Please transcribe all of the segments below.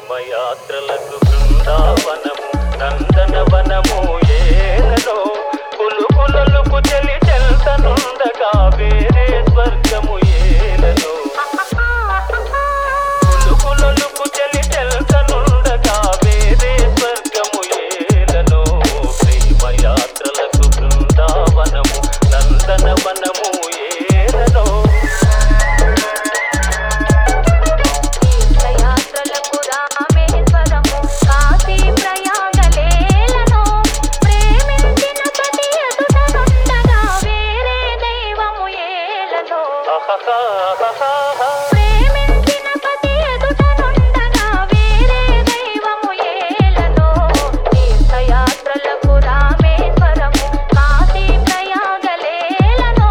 ప్రేమయాత్రలకు బృందావనము నందనవనము ఏలలో పులుపులకు చెలి చెల్తనుండగా వేరే స్వర్గము ఏలలో పులుపులకు చెలి చెల్తనుండగా వేరే స్వర్గము ఏలలో ప్రేమయాత్రలకు బృందావనము నందనవనము ఏలలో తీర్థయాత్రలకు రామేశ్వరము కాశీ ప్రయాగలేలను ప్రేమించిన ప్రతి ఎదుటనుండగా వేరే దైవము ఏలను ప్రేమించిన ప్రతి ఎదుటనుండగా వేరే దైవము ఏలను తీర్థయాత్రలకు రామేశ్వరము కాశీ ప్రయాగలేలను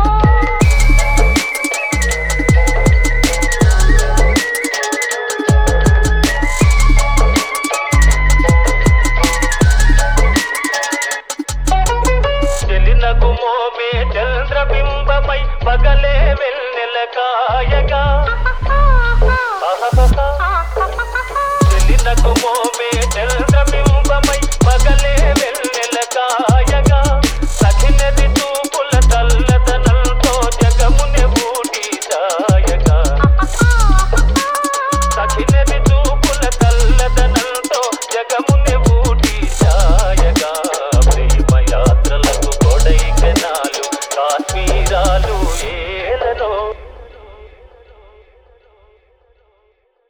చెలినగు మోమే చంద్రబింబమై పగలే వెన్నెల కాయగా